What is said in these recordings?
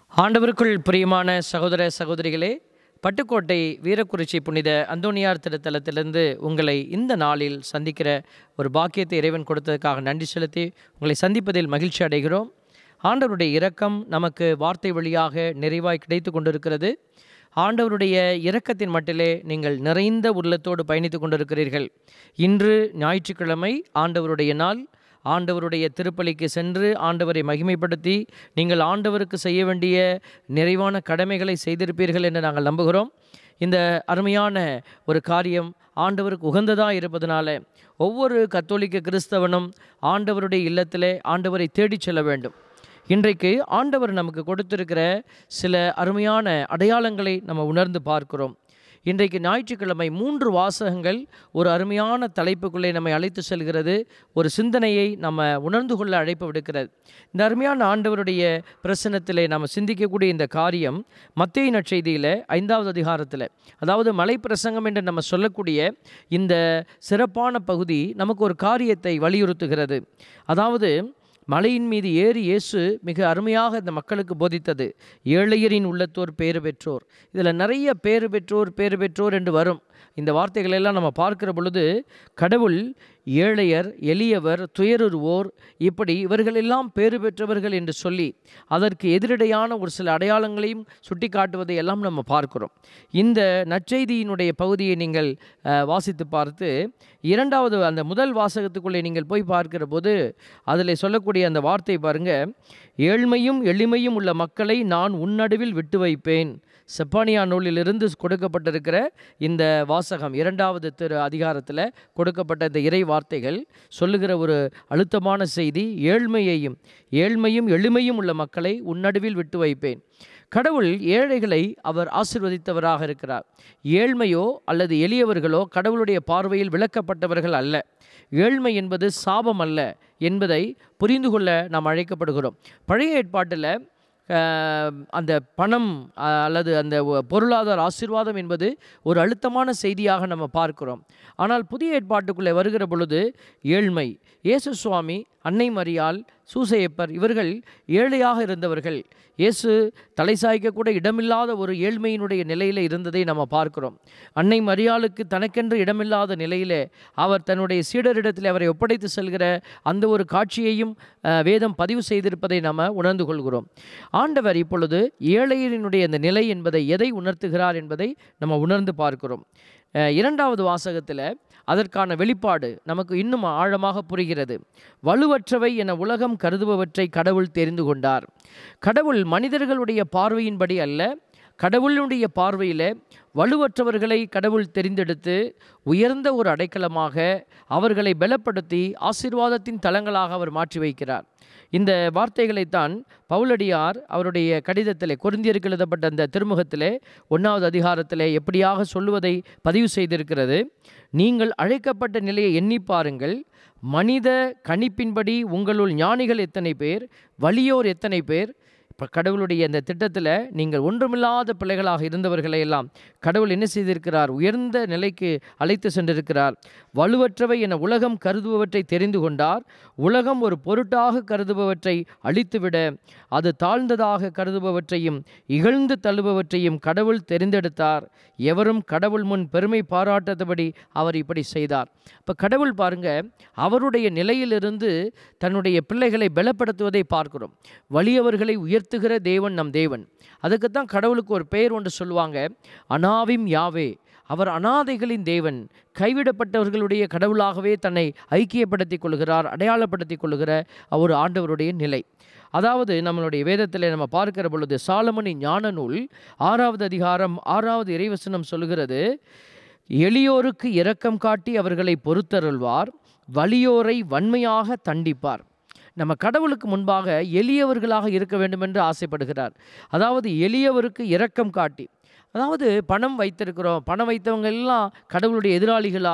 ஆண்டவருக்குள் பிரியமான சகோதர சகோதரிகளே பட்டுக்கோட்டை வீரக்குறிச்சி புனித அந்தோனியார் திருத்தலத்திலிருந்து உங்களை இந்த நாளில் சந்திக்கிற ஒரு பாக்கியத்தை இறைவன் கொடுத்ததுக்காக நன்றி செலுத்தி உங்களை சந்திப்பதில் மகிழ்ச்சி அடைகிறோம் ஆண்டவருடைய இரக்கம் நமக்கு வார்த்தை வழியாக நிறைவாய் கிடைத்து கொண்டிருக்கிறது ஆண்டவருடைய இரக்கத்தின் மட்டிலே நீங்கள் நிறைந்த உள்ளத்தோடு பயணித்து கொண்டிருக்கிறீர்கள் இன்று ஞாயிற்றுக்கிழமை ஆண்டவருடைய நாள் ஆண்டவருடைய திருப்பலிக்கு சென்று ஆண்டவரை மகிமைப்படுத்தி நீங்கள் ஆண்டவருக்கு செய்ய வேண்டிய நிறைவான கடமைகளை செய்திருப்பீர்கள் என்று நாங்கள் நம்புகிறோம் இந்த அருமையான ஒரு காரியம் ஆண்டவருக்கு உகந்ததாக இருப்பதனால ஒவ்வொரு கத்தோலிக்க கிறிஸ்தவனும் ஆண்டவருடைய இல்லத்திலே ஆண்டவரை தேடிச் செல்ல வேண்டும் இன்றைக்கு ஆண்டவர் நமக்கு கொடுத்திருக்கிற சில அருமையான அடையாளங்களை நம்ம உணர்ந்து பார்க்கிறோம் இன்றைக்கு ஞாயிற்றுக்கிழமை மூன்று வாசகங்கள் ஒரு அருமையான தலைப்புக்குள்ளே நம்மை அழைத்து செல்கிறது ஒரு சிந்தனையை நம்ம உணர்ந்து கொள்ள அழைப்பு விடுக்கிறது இந்த அருமையான ஆண்டவருடைய பிரசனத்திலே நம்ம சிந்திக்கக்கூடிய இந்த காரியம் மத்திய நற்செய்தியில் ஐந்தாவது அதிகாரத்தில் அதாவது மலை பிரசங்கம் என்று நம்ம சொல்லக்கூடிய இந்த சிறப்பான பகுதி நமக்கு ஒரு காரியத்தை வலியுறுத்துகிறது அதாவது மலையின் மீது ஏறி இயேசு மிக அருமையாக இந்த மக்களுக்கு போதித்தது ஏழையரின் உள்ளத்தோர் பேறு பெற்றோர் இதில் நிறைய பேறு பெற்றோர் பேறு பெற்றோர் என்று வரும் இந்த வார்த்தைகளை எல்லாம் நம்ம பார்க்கிற பொழுது கடவுள் ஏழையர் எளியவர் துயருருவோர் இப்படி இவர்களெல்லாம் பேறு பெற்றவர்கள் என்று சொல்லி அதற்கு எதிரடையான ஒரு சில அடையாளங்களையும் சுட்டி காட்டுவதை எல்லாம் நம்ம பார்க்கிறோம் இந்த நற்செய்தியினுடைய பகுதியை நீங்கள் அஹ், வாசித்து பார்த்து இரண்டாவது அந்த முதல் வாசகத்துக்குள்ளே நீங்கள் போய் பார்க்கிற போது அதில் சொல்லக்கூடிய அந்த வார்த்தை பாருங்க ஏழ்மையும் எளிமையும் உள்ள மக்களை நான் உன்னடுவில் விட்டு வைப்பேன் செப்பானியா நூலிலிருந்து கொடுக்கப்பட்டிருக்கிற இந்த வாசகம் இரண்டாவது திரு அதிகாரத்தில் கொடுக்கப்பட்ட இந்த இறை வார்த்தைகள் சொல்லுகிற ஒரு அழுத்தமான செய்தி ஏழ்மையையும் ஏழ்மையும் எளிமையும் உள்ள மக்களை உன்னடுவில் விட்டு வைப்பேன் கடவுள் ஏழைகளை அவர் ஆசிர்வதித்தவராக இருக்கிறார் ஏழ்மையோ அல்லது எளியவர்களோ கடவுளுடைய பார்வையில் விளக்கப்பட்டவர்கள் அல்ல ஏழ்மை என்பது சாபம் அல்ல என்பதை புரிந்து கொள்ள நாம் அழைக்கப்படுகிறோம் பழைய ஏற்பாட்டில் அஹ், அந்த பணம் அஹ், அல்லது அந்த ஒ- பொருளாதார ஆசீர்வாதம் என்பது ஒரு அழுத்தமான செய்தியாக நம்ம பார்க்கிறோம் ஆனால் புதிய ஏற்பாட்டுக்குள்ளே வருகிற பொழுது ஏழ்மை இயேசு சுவாமி அன்னை மரியாள் சூசையப்பர் இவர்கள் ஏழையாக இருந்தவர்கள் இயேசு தலை சாய்க்கக்கூட இடமில்லாத ஒரு ஏழ்மையினுடைய நிலையில் இருந்ததை நம்ம பார்க்கிறோம் அன்னை மரியாளுக்கு தனக்கென்று இடமில்லாத நிலையிலே அவர் தன்னுடைய சீடரிடத்தில் அவரை ஒப்படைத்து செல்கிற அந்த ஒரு காட்சியையும் அஹ், வேதம் பதிவு செய்திருப்பதை நாம் உணர்ந்து கொள்கிறோம் ஆண்டவர் இப்பொழுது ஏழையரினுடைய அந்த நிலை என்பதை எதை உணர்த்துகிறார் என்பதை நம்ம உணர்ந்து பார்க்கிறோம் அஹ், இரண்டாவது வாசகத்தில் அதற்கான வெளிப்பாடு நமக்கு இன்னும் ஆழமாக புரிகிறது வலுவற்றவை என உலகம் கருதுபவற்றை கடவுள் தெரிந்து கொண்டார் கடவுள் மனிதர்களுடைய பார்வையின்படி அல்ல கடவுளுடைய பார்வையில் வலுவற்றவர்களை கடவுள் தெரிந்தெடுத்து உயர்ந்த ஒரு அடைக்கலமாக அவர்களை பலப்படுத்தி ஆசீர்வாதத்தின் தலங்களாக அவர் மாற்றி வைக்கிறார் இந்த வார்த்தைகளைத்தான் பவுலடியார் அவருடைய கடிதத்திலே கொரிந்தியருக்கு எழுதப்பட்ட அந்த திருமுகத்திலே ஒன்றாவது அதிகாரத்திலே எப்படியாக சொல்லுவதை பதிவு செய்திருக்கிறது நீங்கள் அழைக்கப்பட்ட நிலையை எண்ணி பாருங்கள் மனித கணிப்பின்படி உங்களுள் ஞானிகள் எத்தனை பேர் வலியோர் எத்தனை பேர் இப்போ கடவுளுடைய இந்த திட்டத்தில் நீங்கள் ஒன்றுமில்லாத பிள்ளைகளாக இருந்தவர்களை எல்லாம் கடவுள் என்ன செய்திருக்கிறார் உயர்ந்த நிலைக்கு அழைத்து சென்றிருக்கிறார் வலுவற்றவை என உலகம் கருதுபவற்றை தெரிந்து கொண்டார் உலகம் ஒரு பொருட்டாக கருதுபவற்றை அழித்துவிட அது தாழ்ந்ததாக கருதுபவற்றையும் இகழ்ந்து தள்ளுபவற்றையும் கடவுள் தெரிந்தெடுத்தார் எவரும் கடவுள் முன் பெருமை பாராட்டாதபடி அவர் இப்படி செய்தார் இப்போ கடவுள் பாருங்க அவருடைய நிலையிலிருந்து தன்னுடைய பிள்ளைகளை பலப்படுத்துவதை பார்க்கிறோம் வலியவர்களை உயர்த்துகிற தேவன் நம் தேவன் அதுக்குத்தான் கடவுளுக்கு ஒரு பெயர் ஒன்று சொல்லுவாங்க அனாவிம் யாவே அவர் அனாதைகளின் தேவன் கைவிடப்பட்டவர்களுடைய கடவுளாகவே தன்னை ஐக்கியப்படுத்திக் கொள்கிறார் அடையாளப்படுத்திக் கொள்கிற ஒரு ஆண்டவருடைய நிலை அதாவது நம்மளுடைய வேதத்தில் நம்ம பார்க்கிற பொழுது சாலமனின் ஞான நூல் ஆறாவது அதிகாரம் ஆறாவது இறைவசனம் சொல்கிறது எளியோருக்கு இரக்கம் காட்டி அவர்களை பொறுத்தருள்வார் வலியோரை வன்மையாக தண்டிப்பார் நம்ம கடவுளுக்கு முன்பாக எளியவர்களாக இருக்க வேண்டும் என்று ஆசைப்படுகிறார் அதாவது எளியவருக்கு இரக்கம் காட்டி அதாவது பணம் வைத்திருக்கிறோம் பணம் வைத்தவங்க எல்லாம் கடவுளுடைய எதிராளிகளா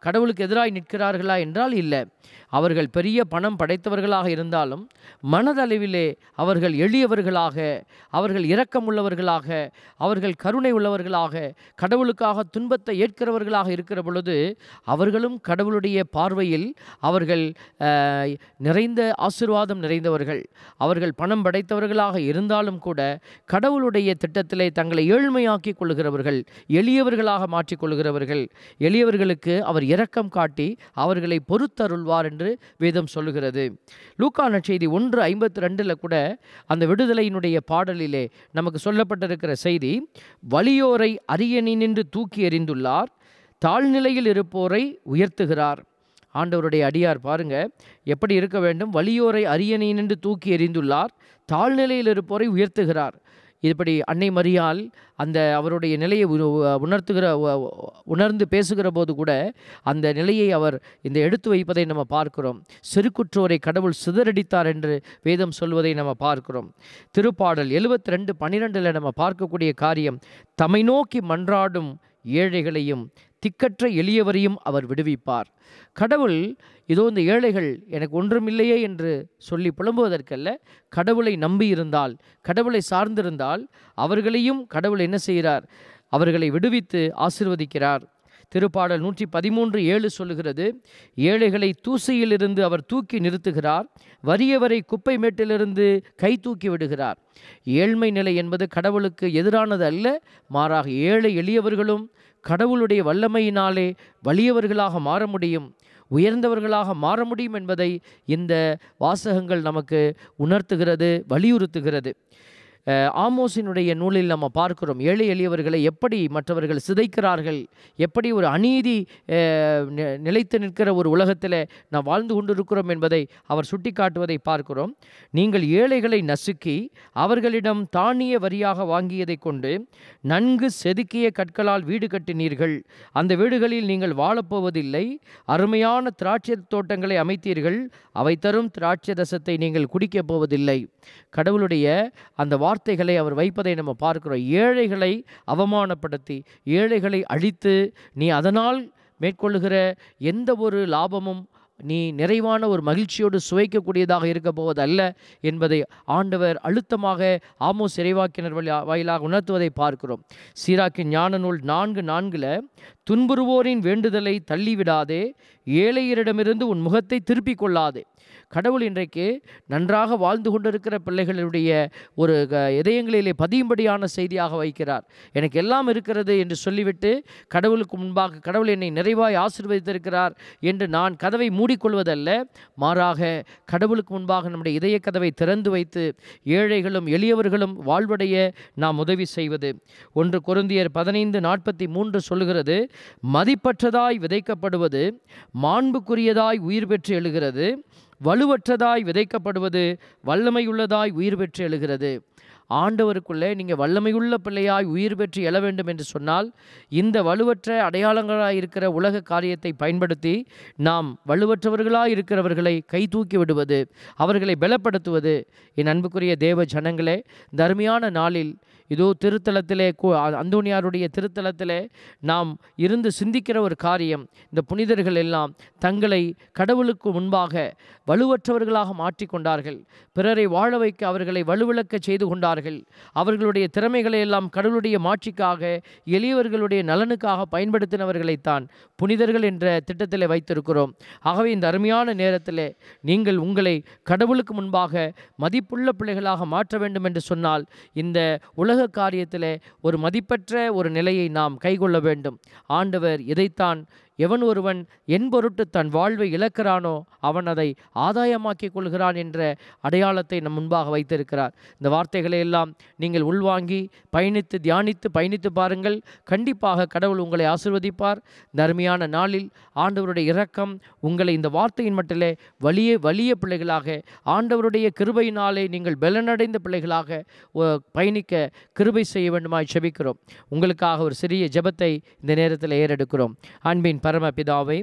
கடவுளுக்கு எதிராய் நிற்கிறார்களா என்றால் இல்லை அவர்கள் பெரிய பணம் படைத்தவர்களாக இருந்தாலும் மனதளவிலே அவர்கள் எளியவர்களாக அவர்கள் இரக்கமுள்ளவர்களாக அவர்கள் கருணை உள்ளவர்களாக கடவுளுக்காக துன்பத்தை ஏற்கிறவர்களாக இருக்கிற பொழுது அவர்களும் கடவுளுடைய பார்வையில் அவர்கள் அஹ், நிறைந்த ஆசீர்வாதம் நிறைந்தவர்கள் அவர்கள் பணம் படைத்தவர்களாக இருந்தாலும் கூட கடவுளுடைய திட்டத்திலே தங்களை ஏழ்மையாக்கிக் கொள்கிறவர்கள் எளியவர்களாக மாற்றிக் கொள்கிறவர்கள் எளியவர்களுக்கு அவர் இரக்கம் காட்டி அவர்களை பொறுத்தருள்வார் என்று வேதம் சொல்லுகிறது லூக்கா நற்செய்தி ஒன்று ஐம்பத்தி ரெண்டில் கூட அந்த விடுதலையினுடைய பாடலிலே நமக்கு சொல்லப்பட்டிருக்கிற செய்தி வலியோரை அரியணினின்று தூக்கி எறிந்துள்ளார் தாழ்நிலையில் இருப்போரை உயர்த்துகிறார் ஆண்டவருடைய அடியார் பாருங்க எப்படி இருக்க வேண்டும் வலியோரை அரியணையினின்று தூக்கி எறிந்துள்ளார் தாழ்நிலையில் இருப்போரை உயர்த்துகிறார் இப்படி அன்னை மரியாள் அந்த அவருடைய நிலையை உ- உ- உணர்த்துகிற உ- உ- உணர்ந்து பேசுகிற போது கூட அந்த நிலையை அவர் இந்த எடுத்து வைப்பதை நம்ம பார்க்கிறோம் சிறுகுற்றோரை கடவுள் சிதறடித்தார் என்று வேதம் சொல்வதை நம்ம பார்க்கிறோம் திருப்பாடல் எழுபத்தி ரெண்டு பன்னிரெண்டில் நம்ம பார்க்கக்கூடிய காரியம் தம்மை நோக்கி மன்றாடும் ஏழைகளையும் திக்கற்ற எளியவரையும் அவர் விடுவிப்பார் கடவுள் இதோ இந்த ஏழைகள் எனக்கு ஒன்றுமில்லையே என்று சொல்லி புலம்புவதற்கல்ல கடவுளை நம்பியிருந்தால் கடவுளை சார்ந்திருந்தால் அவர்களையும் கடவுள் என்ன செய்கிறார் அவர்களை விடுவித்து ஆசிர்வதிக்கிறார் திருப்பாடல் நூற்றி பதிமூன்று ஏழு சொல்லுகிறது ஏழைகளை தூசியிலிருந்து அவர் தூக்கி நிறுத்துகிறார் வறியவரை குப்பை மேட்டிலிருந்து கை தூக்கி விடுகிறார் ஏழ்மை நிலை என்பது கடவுளுக்கு எதிரானது அல்ல மாறாக ஏழை எளியவர்களும் கடவுளுடைய வல்லமையினாலே வலியவர்களாக மாற முடியும் உயர்ந்தவர்களாக மாற முடியும் என்பதை இந்த வாசகங்கள் நமக்கு உணர்த்துகிறது வலியுறுத்துகிறது அஹ், ஆமோஸினுடைய நூலில் நம்ம பார்க்கிறோம் ஏழை எளியவர்களை எப்படி மற்றவர்கள் சிதைக்கிறார்கள் எப்படி ஒரு அநீதி அஹ், நி- நிலைத்து நிற்கிற ஒரு உலகத்தில் நாம் வாழ்ந்து கொண்டிருக்கிறோம் என்பதை அவர் சுட்டிக்காட்டுவதை பார்க்கிறோம் நீங்கள் ஏழைகளை நசுக்கி அவர்களிடம் தானிய வரியாக வாங்கியதை கொண்டு நன்கு செதுக்கிய கற்களால் வீடு கட்டினீர்கள் அந்த வீடுகளில் நீங்கள் வாழப்போவதில்லை அருமையான திராட்சை தோட்டங்களை அமைத்தீர்கள் அவை தரும் திராட்சை ரசத்தை நீங்கள் குடிக்கப் போவதில்லை கடவுளுடைய அந்த வார்த்தைகளை அவர் வைப்பதை நம்ம பார்க்கிறோம் ஏழைகளை அவமானப்படுத்தி ஏழைகளை அழித்து நீ அதனால் மேற்கொள்ளுகிற எந்த ஒரு லாபமும் நீ நிறைவான ஒரு மகிழ்ச்சியோடு சுவைக்கக்கூடியதாக இருக்க போவதல்ல என்பதை ஆண்டவர் அழுத்தமாக ஆமோஸ் இறைவாக்கினர் வழி வாயிலாக உணர்த்துவதை பார்க்கிறோம் சீராக்கின் ஞான நூல் நான்கு நான்கில் துன்புறுவோரின் வேண்டுதலை தள்ளிவிடாதே ஏழையரிடமிருந்து உன் முகத்தை திருப்பிக் கொள்ளாதே கடவுள் இன்றைக்கு நன்றாக வாழ்ந்து கொண்டிருக்கிற பிள்ளைகளுடைய ஒரு க- இதயங்களிலே பதியும்படியான செய்தியாக வைக்கிறார் எனக்கு எல்லாம் இருக்கிறது என்று சொல்லிவிட்டு கடவுளுக்கு முன்பாக கடவுள் என்னை நிறைவாய் ஆசீர்வதித்திருக்கிறார் என்று நான் கதவை மூடிக்கொள்வதல்ல மாறாக கடவுளுக்கு முன்பாக நம்முடைய இதய கதவை திறந்து வைத்து ஏழைகளும் எளியவர்களும் வாழ்வடைய நாம் உதவி செய்வது ஒன்று கொருந்தியர் பதினைந்து நாற்பத்தி மூன்று சொல்லுகிறது மதிப்பற்றதாய் விதைக்கப்படுவது மாண்புக்குரியதாய் உயிர் பெற்று எழுகிறது வலுவற்றதாய் விதைக்கப்படுவது வல்லமையுள்ளதாய் உயிர் பெற்று எழுகிறது ஆண்டவருக்குள்ளே நீங்கள் வல்லமையுள்ள பிள்ளையாய் உயிர் பெற்று எழ வேண்டும் என்று சொன்னால் இந்த வலுவற்ற அடையாளங்களாய் இருக்கிற உலக காரியத்தை பயன்படுத்தி நாம் வலுவற்றவர்களாய் இருக்கிறவர்களை கை தூக்கி விடுவது அவர்களை பலப்படுத்துவது என் அன்புக்குரிய தேவ ஜனங்களே இந்த அருமையான நாளில் இதோ திருத்தலத்திலே கு- அ- அந்தோனியாருடைய திருத்தலத்திலே நாம் இருந்து சிந்திக்கிற ஒரு காரியம் இந்த புனிதர்கள் எல்லாம் தங்களை கடவுளுக்கு முன்பாக வலுவற்றவர்களாக மாற்றிக்கொண்டார்கள் பிறரை வாழ வைக்க அவர்களை வலுவிழக்க செய்து கொண்டார்கள் அவர்களுடைய திறமைகளை எல்லாம் கடவுளுடைய மாட்சிக்காக எளியவர்களுடைய நலனுக்காக பயன்படுத்தினவர்களைத்தான் புனிதர்கள் என்ற திட்டத்தில் வைத்திருக்கிறோம் ஆகவே இந்த அருமையான நேரத்தில் நீங்கள் உங்களை கடவுளுக்கு முன்பாக மதிப்புள்ள பிள்ளைகளாக மாற்ற வேண்டும் என்று சொன்னால் இந்த உலக காரியத்தில் ஒரு மதிப்பற்ற ஒரு நிலையை நாம் கைக்கொள்ள வேண்டும் ஆண்டவர் இதைத்தான் எவன் ஒருவன் என் பொருட்டு தன் வாழ்வை இழக்கிறானோ அவன் அதை ஆதாயமாக்கிக் கொள்கிறான் என்ற அடையாளத்தை நம் முன்பாக வைத்திருக்கிறார் இந்த வார்த்தைகளை எல்லாம் நீங்கள் உள்வாங்கி பயணித்து தியானித்து பயணித்து பாருங்கள் கண்டிப்பாக கடவுள் உங்களை ஆசிர்வதிப்பார் இந்த அருமையான நாளில் ஆண்டவருடைய இரக்கம் உங்களை இந்த வார்த்தையின் மட்டிலே வலிய வலிய பிள்ளைகளாக ஆண்டவருடைய கிருபையினாலே நீங்கள் பலனடைந்த பிள்ளைகளாக ஒ- பயணிக்க கிருபை செய்ய வேண்டுமாய் செபிக்கிறோம் உங்களுக்காக ஒரு சிறிய ஜெபத்தை இந்த நேரத்தில் ஏறெடுக்கிறோம் அன்பின் பரம பிதாவே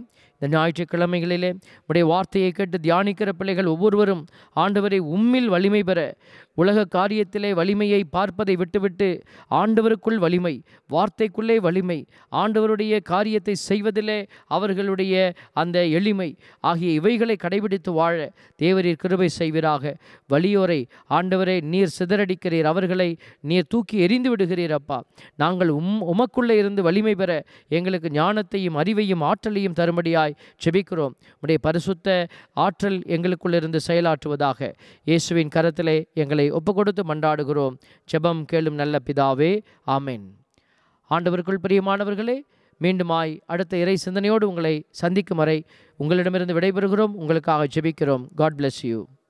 இந்த ஞாயிற்றுக்கிழமைகளிலே உடைய வார்த்தையை கேட்டு தியானிக்கிற பிள்ளைகள் ஒவ்வொருவரும் ஆண்டவரை உம்மில் வலிமை பெற உலக காரியத்திலே வலிமையை பார்ப்பதை விட்டுவிட்டு ஆண்டவருக்குள் வலிமை வார்த்தைக்குள்ளே வலிமை ஆண்டவருடைய காரியத்தை செய்வதிலே அவர்களுடைய அந்த எளிமை ஆகிய இவைகளை கடைபிடித்து வாழ தேவரீர் கிருபை செய்வீராக வலியோரை ஆண்டவரை நீர் சிதறடிக்கிறீர் அவர்களை நீர் தூக்கி எறிந்து விடுகிறீர் அப்பா நாங்கள் உம் உமக்குள்ளே இருந்து வலிமை பெற எங்களுக்கு ஞானத்தையும் அறிவையும் ஆற்றலையும் தரும்படியாய் ஜெபிக்கிறோம் உடைய பரிசுத்த ஆற்றல் எங்களுக்குள்ளிருந்து செயலாற்றுவதாக இயேசுவின் கரத்திலே எங்களை ஒப்பு கொடுத்து மன்றாடுகிறோம் ஜெபம் கேளும் நல்ல பிதாவே ஆமென் ஆண்டவருக்குள் பிரியமானவர்களே மீண்டுமாய் அடுத்த இறை சிந்தனையோடு உங்களை சந்திக்கும் வரை உங்களிடமிருந்து விடைபெறுகிறோம் உங்களுக்காக ஜெபிக்கிறோம் காட் bless யூ